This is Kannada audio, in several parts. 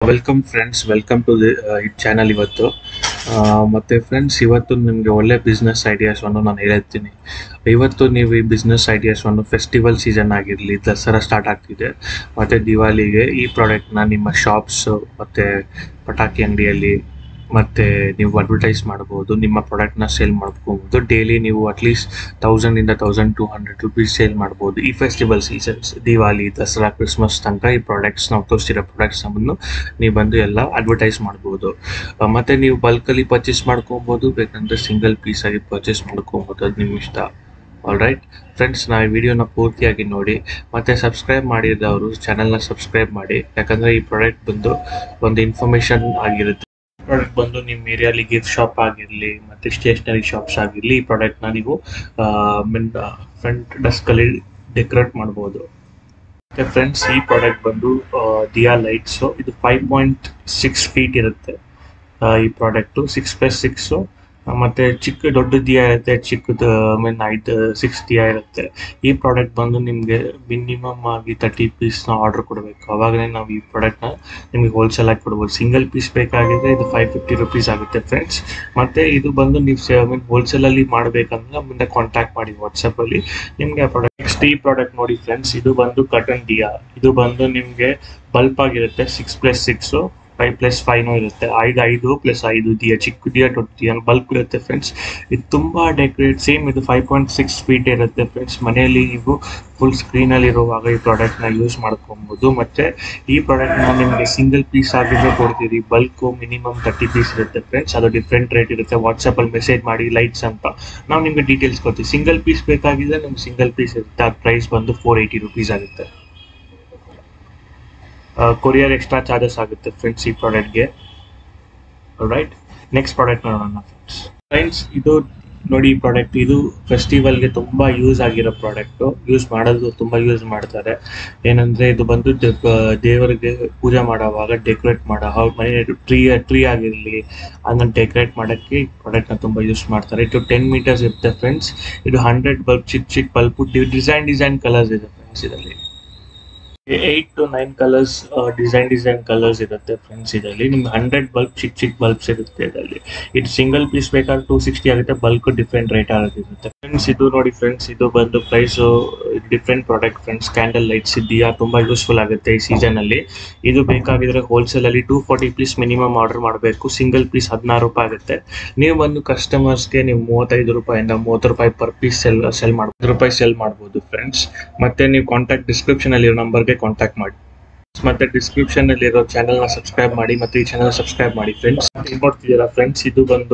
welcome friends welcome to the channel ಇವತ್ತು ಆ, ಮತ್ತೆ ಫ್ರೆಂಡ್ಸ್ ಇವತ್ತು ನಿಮಗೆ ಒಳ್ಳೆ ಬಿಸ್ನೆಸ್ ಐಡಿಯಾಸನ್ನು ನಾನು ಹೇಳ್ತೀನಿ ಇವತ್ತು ನೀವು ಈ ಬಿಸ್ನೆಸ್ ಐಡಿಯಾಸನ್ನು ಫೆಸ್ಟಿವಲ್ ಸೀಸನ್ ಆಗಿರಲಿ ದಸರಾ ಸ್ಟಾರ್ಟ್ ಆಗ್ತಿದೆ ಮತ್ತು ದಿವಾಲಿಗೆ ಈ ಪ್ರಾಡಕ್ಟ್ನ ನಿಮ್ಮ ಶಾಪ್ಸ್ ಮತ್ತು ಪಟಾಕಿ ಅಂಗಡಿಯಲ್ಲಿ ಮತ್ತು ನೀವು ಅಡ್ವರ್ಟೈಸ್ ಮಾಡ್ಬೋದು ನಿಮ್ಮ ಪ್ರಾಡಕ್ಟ್ನ ಸೇಲ್ ಮಾಡ್ಕೋಬೋದು ಡೈಲಿ ನೀವು ಅಟ್ಲೀಸ್ಟ್ ತೌಸಂಡಿಂದ thousand two hundred rupees sale ಮಾಡ್ಬೋದು ಈ festival seasons Diwali Dasara Christmas ತನಕ ಈ ಪ್ರಾಡಕ್ಟ್ಸ್ ನಾವು ತೋರಿಸಿರೋ ಪ್ರಾಡಕ್ಟ್ಸ್ ಬಂದು ನೀವು ಬಂದು ಎಲ್ಲ ಅಡ್ವರ್ಟೈಸ್ ಮಾಡ್ಬೋದು ಆ, ಮತ್ತೆ ನೀವು ಬಲ್ಕಲ್ಲಿ ಪರ್ಚೇಸ್ ಮಾಡ್ಕೊಬೋದು ಬೇಕಂದ್ರೆ ಸಿಂಗಲ್ ಪೀಸ್ ಆಗಿ ಪರ್ಚೇಸ್ ಮಾಡ್ಕೊಬೋದು ಅದು ನಿಮ್ಮ ಇಷ್ಟ ಆಲ್ ರೈಟ್ ಫ್ರೆಂಡ್ಸ್ ನಾವು ಈ ವಿಡಿಯೋನ ಪೂರ್ತಿಯಾಗಿ ನೋಡಿ ಮತ್ತೆ ಸಬ್ಸ್ಕ್ರೈಬ್ ಮಾಡಿದವರು ಚಾನಲ್ನ ಸಬ್ಸ್ಕ್ರೈಬ್ ಮಾಡಿ ಯಾಕಂದ್ರೆ ಈ ಪ್ರಾಡಕ್ಟ್ ಬಂದು ಒಂದು ಇನ್ಫಾರ್ಮೇಶನ್ ಆಗಿರುತ್ತೆ ಪ್ರಾಡಕ್ಟ್ ಬಂದು ನಿಮ್ಮ ಏರಿಯಾಲಿ ಗಿಫ್ಟ್ ಶಾಪ್ ಆಗಿರಲಿ ಮತ್ತೆ ಸ್ಟೇಷನರಿ ಶಾಪ್ಸ್ ಆಗಿರಲಿ ಈ ಪ್ರಾಡಕ್ಟ್ನ ನೀವು ಫ್ರಂಟ್ ಡೆಸ್ಕಲ್ಲಿ ಡೆಕೋರೇಟ್ ಮಾಡ್ಬೋದು ಮತ್ತೆ ಫ್ರೆಂಡ್ಸ್ ಈ ಪ್ರಾಡಕ್ಟ್ ಬಂದು ದಿಯಾ ಲೈಟ್ಸು ಇದು ಫೈವ್ ಪಾಯಿಂಟ್ ಸಿಕ್ಸ್ ಫೀಟ್ ಇರುತ್ತೆ ಆ, ಈ ಪ್ರಾಡಕ್ಟು ಸಿಕ್ಸ್ ಪ್ಲಸ್ ಸಿಕ್ಸು ಮತ್ತೆ ಚಿಕ್ಕ ದೊಡ್ಡ ದಿಯಾ ಇರುತ್ತೆ ಚಿಕ್ಕದು ಮೀನ್ ಐದು ಸಿಕ್ಸ್ ದಿಯಾ ಇರುತ್ತೆ ಈ ಪ್ರಾಡಕ್ಟ್ ಬಂದು ನಿಮಗೆ ಮಿನಿಮಮ್ ಆಗಿ ತರ್ಟಿ ಪೀಸ್ನ ಆರ್ಡರ್ ಕೊಡಬೇಕು ಅವಾಗಲೇ ನಾವು ಈ ಪ್ರಾಡಕ್ಟ್ನ ನಿಮಗೆ ಹೋಲ್ಸೇಲ್ ಆಗಿ ಕೊಡ್ಬೋದು ಸಿಂಗಲ್ ಪೀಸ್ ಬೇಕಾಗಿದ್ರೆ ಇದು ಫೈವ್ ಫಿಫ್ಟಿ ರುಪೀಸ್ ಆಗುತ್ತೆ ಫ್ರೆಂಡ್ಸ್ ಮತ್ತೆ ಇದು ಬಂದು ನೀವು ಮೀನ್ ಹೋಲ್ಸೇಲಲ್ಲಿ ಮಾಡಬೇಕಂದ್ರೆ ಮುಂದೆ ಕಾಂಟ್ಯಾಕ್ಟ್ ಮಾಡಿ ವಾಟ್ಸಪ್ಪಲ್ಲಿ ನಿಮಗೆ ಆ ಪ್ರಾಡಕ್ಟ್ ನೆಕ್ಸ್ಟ್ ಈ ಪ್ರಾಡಕ್ಟ್ ನೋಡಿ ಫ್ರೆಂಡ್ಸ್ ಇದು ಬಂದು ಕಟನ್ ದಿಯಾ ಇದು ಬಂದು ನಿಮಗೆ ಬಲ್ಪ್ ಆಗಿರುತ್ತೆ six plus six five plus ಫೈವ್ನೂ ಇರುತ್ತೆ ಐದು ಐದು ಪ್ಲಸ್ ಐದು ದಿಯಾ ಚಿಕ್ಕ ದಿಯಾ ದೊಡ್ಡ ದಿಯಾ ಬಲ್ಪ್ ಇರುತ್ತೆ ಫ್ರೆಂಡ್ಸ್ ಇದು ತುಂಬ ಡೆಕೋರೇಟ್ ಸೇಮ್ ಇದು ಫೈವ್ ಪಾಯಿಂಟ್ ಸಿಕ್ಸ್ ಫೀಟ್ ಇರುತ್ತೆ ಫ್ರೆಂಡ್ಸ್ ಮನೆಯಲ್ಲಿ ನೀವು ಫುಲ್ ಸ್ಕ್ರೀನಲ್ಲಿ ಇರುವಾಗ ಈ ಪ್ರಾಡಕ್ಟ್ನ ಯೂಸ್ ಮಾಡ್ಕೊಬೋದು ಮತ್ತೆ ಈ ಪ್ರಾಡಕ್ಟ್ನ ನಿಮಗೆ ಸಿಂಗಲ್ ಪೀಸ್ ಆಗಿದ್ರೆ ಕೊಡ್ತೀರಿ ಬಲ್ಕು ಮಿನಿಮಮ್ ತರ್ಟಿ ಪೀಸ್ ಇರುತ್ತೆ ಫ್ರೆಂಡ್ಸ್ ಅದು ಡಿಫ್ರೆಂಟ್ ರೇಟ್ ಇರುತ್ತೆ ವಾಟ್ಸಪ್ಪಲ್ಲಿ ಮೆಸೇಜ್ ಮಾಡಿ ಲೈಟ್ಸ್ ಅಂತ ನಾವು ನಿಮಗೆ ಡೀಟೇಲ್ಸ್ ಕೊಡ್ತೀವಿ ಸಿಂಗಲ್ ಪೀಸ್ ಬೇಕಾಗಿದ್ರೆ ನಿಮ್ಗೆ ಸಿಂಗಲ್ ಪೀಸ್ ಇರುತ್ತೆ ಅದು ಪ್ರೈಸ್ ಬಂದು ಫೋರ್ ಏಯ್ಟಿ ರುಪೀಸ್ ಆಗುತ್ತೆ ಕೊರಿಯರ್ ಎಕ್ಸ್ಟ್ರಾ ಚಾರ್ಜಸ್ ಆಗುತ್ತೆ ಫ್ರೆಂಡ್ಸ್ ಈ ಪ್ರಾಡಕ್ಟ್ಗೆ ರೈಟ್ ನೆಕ್ಸ್ಟ್ ಪ್ರಾಡಕ್ಟ್ ನೋಡೋಣ ಫ್ರೆಂಡ್ಸ್ ಫ್ರೆಂಡ್ಸ್ ಇದು ನೋಡಿ ಈ ಪ್ರಾಡಕ್ಟ್ ಇದು ಫೆಸ್ಟಿವಲ್ಗೆ ತುಂಬ ಯೂಸ್ ಆಗಿರೋ ಪ್ರಾಡಕ್ಟು ಯೂಸ್ ಮಾಡೋದು ತುಂಬ ಯೂಸ್ ಮಾಡ್ತಾರೆ ಏನಂದರೆ ಇದು ಬಂದು ದೆ- ದೇವರಿಗೆ ಪೂಜೆ ಮಾಡೋವಾಗ ಡೆಕೋರೇಟ್ ಮಾಡೋ ಅವ್ರ ಮನೆ ಟ್ರೀ ಟ್ರೀ ಆಗಿರಲಿ ಅದನ್ನ ಡೆಕೋರೇಟ್ ಮಾಡೋಕ್ಕೆ ಈ ಪ್ರಾಡಕ್ಟ್ನ ತುಂಬ ಯೂಸ್ ಮಾಡ್ತಾರೆ ಇದು ಟೆನ್ ಮೀಟರ್ಸ್ ಇರುತ್ತೆ ಫ್ರೆಂಡ್ಸ್ ಇದು ಹಂಡ್ರೆಡ್ ಬಲ್ಬ್ ಚಿಕ್ಕ ಚಿಕ್ಕ ಬಲ್ಬ್ ಡಿಸೈನ್ ಡಿಸೈನ್ ಕಲರ್ಸ್ ಇದೆ ಫ್ರೆಂಡ್ಸ್ ಇದರಲ್ಲಿ eight to nine colours design design colours ಇರುತ್ತೆ ಫ್ರೆಂಡ್ಸ್ ಇದರಲ್ಲಿ ನಿಮ್ಗೆ ಹಂಡ್ರೆಡ್ ಬಲ್ಬ್ ಚಿಕ್ಕ ಚಿಕ್ಕ ಬಲ್ಬ್ಸ್ ಇರುತ್ತೆ ಇದರಲ್ಲಿ ಇದು ಸಿಂಗಲ್ ಪೀಸ್ ಬೇಕಾದ್ರೆ ಟೂ ಸಿಕ್ಸ್ಟಿ ಆಗುತ್ತೆ ಬಲ್ಕ್ ಡಿಫ್ರೆಂಟ್ ರೇಟ್ ಆಗಿರುತ್ತೆ ಫ್ರೆಂಡ್ಸ್ ಇದು ನೋಡಿ ಫ್ರೆಂಡ್ಸ್ ಇದು ಬಂದು price different product friends candle lights ಇದೆಯಾ ತುಂಬ ಯೂಸ್ಫುಲ್ ಆಗುತ್ತೆ ಈ ಸೀಸನ್ ಅಲ್ಲಿ ಇದು ಬೇಕಾಗಿದ್ರೆ ಹೋಲ್ಸೇಲ್ ಅಲ್ಲಿ two forty piece minimum order ಮಾಡಬೇಕು ಸಿಂಗಲ್ ಪೀಸ್ ಹದಿನಾರು ರೂಪಾಯಿ ಆಗುತ್ತೆ ನೀವು ಬಂದು ಕಸ್ಟಮರ್ಸ್ಗೆ ನೀವು ಮೂವತ್ತೈದು ರೂಪಾಯಿಂದ ಮೂವತ್ತು ರೂಪಾಯಿ ಪರ್ ಪೀಸ್ ಸೆಲ್ ಸೆಲ್ ಮಾಡ್ಬೋದು ರೂಪಾಯಿ ಸೆಲ್ ಮಾಡ್ಬೋದು ಫ್ರೆಂಡ್ಸ್ ಮತ್ತೆ ನೀವು ಕಾಂಟ್ಯಾಕ್ಟ್ ಡಿಸ್ಕ್ರಿಪ್ಷನ್ ಅಲ್ಲಿ ನಂಬರ್ಗೆ ಕಾಂಟ್ಯಾಕ್ಟ್ ಮಾಡಿ ಮತ್ತೆ ಡಿಸ್ಕ್ರಿಪ್ಷನ್ ಅಲ್ಲಿ ಇರೋ ಚಾನೆಲ್ ನ ಸಬ್ಸ್ಕ್ರೈಬ್ ಮಾಡಿ ಮತ್ತೆ ಈ ಚಾನೆಲ್ ಸಬ್ಸ್ಕ್ರೈಬ್ ಮಾಡಿ ಫ್ರೆಂಡ್ಸ್ ನೋಡ್ತಿದ್ದೀರಾ ಫ್ರೆಂಡ್ಸ್ ಇದು ಬಂದು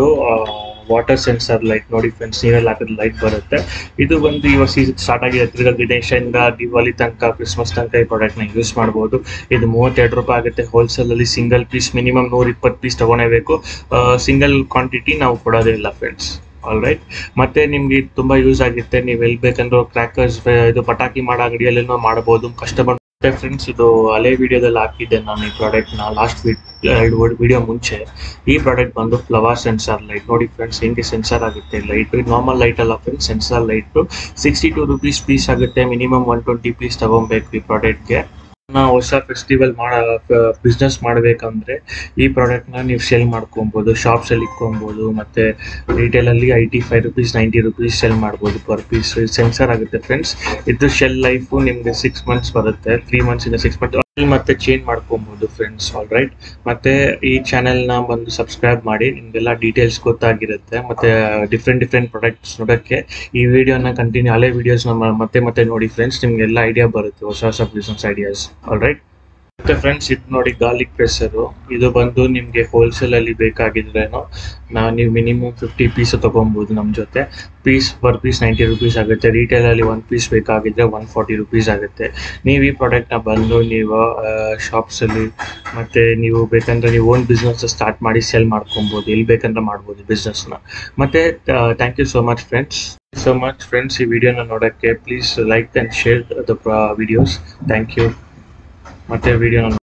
ವಾಟರ್ ಸೆನ್ಸರ್ ಲೈಟ್ ನೋಡಿ ಫ್ರೆಂಡ್ಸ್ ನೀರಲ್ಲಿ ಹಾಕಿದ ಲೈಟ್ ಬರುತ್ತೆ ಇದು ಬಂದು ಇವಾಗ ಸೀಸನ್ ಸ್ಟಾರ್ಟ್ ಆಗಿದೆ ತಿರ್ಗಾ ಗಣೇಶನಿಂದ ದಿವಾಲಿ ತನಕ ಕ್ರಿಸ್ಮಸ್ ತನಕ ಈ ಪ್ರಾಡಕ್ಟ್ ನ ಯೂಸ್ ಮಾಡಬಹುದು ಇದು ಮೂವತ್ತೆರಡು ರೂಪಾಯಿ ಆಗುತ್ತೆ ಹೋಲ್ಸೇಲ್ ಅಲ್ಲಿ ಸಿಂಗಲ್ ಪೀಸ್ ಮಿನಿಮಮ್ ನೂರ ಇಪ್ಪತ್ತು ಪೀಸ್ ತಗೊಳ್ಳೇಬೇಕು ಸಿಂಗಲ್ ಕ್ವಾಂಟಿಟಿ ನಾವು ಕೊಡೋದೇ ಇಲ್ಲ ಫ್ರೆಂಡ್ಸ್ ಆಲ್ ರೈಟ್ ಮತ್ತೆ ನಿಮ್ಗೆ ಇದು ತುಂಬಾ ಯೂಸ್ ಆಗುತ್ತೆ ನೀವು ಎಲ್ಲಿ ಬೇಕಂದ್ರೆ ಕ್ರ್ಯಾಕರ್ಸ್ ಇದು ಪಟಾಕಿ ಮಾಡೋ ಅಂಗಡಿಯಲ್ಲೇನೋ ಮಾಡಬಹುದು ಕಸ್ಟಮರ್ ಮತ್ತೆ ಫ್ರೆಂಡ್ಸ್ ಇದು ಹಳೆ ವಿಡಿಯೋದಲ್ಲಿ ಹಾಕಿದ್ದೆ ನಾನು ಈ ಪ್ರಾಡಕ್ಟ್ ನ ಲಾಸ್ಟ್ ಎರಡು ವಿಡಿಯೋ ಮುಂಚೆ ಈ ಪ್ರಾಡಕ್ಟ್ ಬಂದು ಫ್ಲವರ್ ಸೆನ್ಸರ್ ಲೈಟ್ ನೋಡಿ ಫ್ರೆಂಡ್ಸ್ ಹೆಂಗೆ ಸೆನ್ಸರ್ ಆಗುತ್ತೆ ಲೈಟ್ ನಾರ್ಮಲ್ ಲೈಟ್ ಅಲ್ಲ friends sensor light sixty two rupees piece ಆಗುತ್ತೆ ಮಿನಿಮಮ್ ಒನ್ ಟ್ವೆಂಟಿ ಪೀಸ್ ತಗೊಬೇಕು ಈ ಪ್ರಾಡಕ್ಟ್ಗೆ ನಾವು ಹೊಸ ಫೆಸ್ಟಿವಲ್ ಮಾಡ ಬಿಸ್ನೆಸ್ ಮಾಡಬೇಕಂದ್ರೆ ಈ ಪ್ರಾಡಕ್ಟ್ನ ನೀವು ಸೆಲ್ ಮಾಡ್ಕೊಬೋದು ಶಾಪ್ಸಲ್ಲಿ ಇಟ್ಕೊಬೋದು ಮತ್ತು ರಿಟೇಲಲ್ಲಿ eighty five rupees ninety rupees sell ಮಾಡ್ಬೋದು ಪರ್ ಪೀಸ್ ಸೆನ್ಸರ್ ಆಗುತ್ತೆ ಫ್ರೆಂಡ್ಸ್ ಇದು ಶೆಲ್ ಲೈಫು ನಿಮಗೆ ಸಿಕ್ಸ್ ಮಂತ್ಸ್ ಬರುತ್ತೆ ತ್ರೀ ಮಂತ್ಸಿಂದ ಸಿಕ್ಸ್ ಮಂತ್ ಮತ್ತೆ ಚೇಂಜ್ ಮಾಡ್ಕೊಬೋದು ಫ್ರೆಂಡ್ಸ್ ಆಲ್ ರೈಟ್ ಮತ್ತೆ ಈ ಚಾನೆಲ್ನ ಬಂದು ಸಬ್ಸ್ಕ್ರೈಬ್ ಮಾಡಿ ನಿಮಗೆಲ್ಲ ಡೀಟೇಲ್ಸ್ ಗೊತ್ತಾಗಿರುತ್ತೆ ಮತ್ತೆ ಡಿಫ್ರೆಂಟ್ ಡಿಫ್ರೆಂಟ್ ಪ್ರಾಡಕ್ಟ್ಸ್ ನೋಡೋಕ್ಕೆ ಈ ವಿಡಿಯೋನ ಕಂಟಿನ್ಯೂ ಹಳೆ ವಿಡಿಯೋಸ್ನ ಮತ್ತೆ ಮತ್ತೆ ನೋಡಿ ಫ್ರೆಂಡ್ಸ್ ನಿಮಗೆಲ್ಲ ಐಡಿಯಾ ಬರುತ್ತೆ ಹೊಸ ಹೊಸ ಬಿಸ್ನೆಸ್ ಐಡಿಯಾಸ್ ಆಲ್ ರೈಟ್ ಮತ್ತೆ ಫ್ರೆಂಡ್ಸ್ ಇದು ನೋಡಿ ಗಾರ್ಲಿಕ್ ಪ್ರೆಸರು ಇದು ಬಂದು ನಿಮಗೆ ಹೋಲ್ಸೇಲ್ ಅಲ್ಲಿ ಬೇಕಾಗಿದ್ರೇನು ನಾವು ನೀವು ಮಿನಿಮಮ್ ಫಿಫ್ಟಿ ಪೀಸ್ ತಗೊಬೋದು ನಮ್ಮ ಜೊತೆ piece per piece ninety rupees ಆಗುತ್ತೆ ರಿಟೇಲ್ ಅಲ್ಲಿ ಒಂದು ಪೀಸ್ ಬೇಕಾಗಿದ್ರೆ ಒನ್ ಫಾರ್ಟಿ ರುಪೀಸ್ ಆಗುತ್ತೆ ನೀವು ಈ ಪ್ರಾಡಕ್ಟ್ನ ಬಂದು ನೀವು ಶಾಪ್ಸ್ ಅಲ್ಲಿ ಮತ್ತೆ ನೀವು ಬೇಕಂದ್ರೆ ನೀವು ಓನ್ ಬಿಸ್ನೆಸ್ ಸ್ಟಾರ್ಟ್ ಮಾಡಿ ಸೆಲ್ ಮಾಡ್ಕೊಬೋದು ಎಲ್ಲಿ ಬೇಕಂದ್ರೆ ಮಾಡ್ಬೋದು ಬಿಸ್ನೆಸ್ನ ಮತ್ತೆ thank you so much friends so much friends ಈ ವಿಡಿಯೋನ ನೋಡೋಕ್ಕೆ please like and share the videos thank you ಮತ್ತೆ ವಿಡಿಯೋನ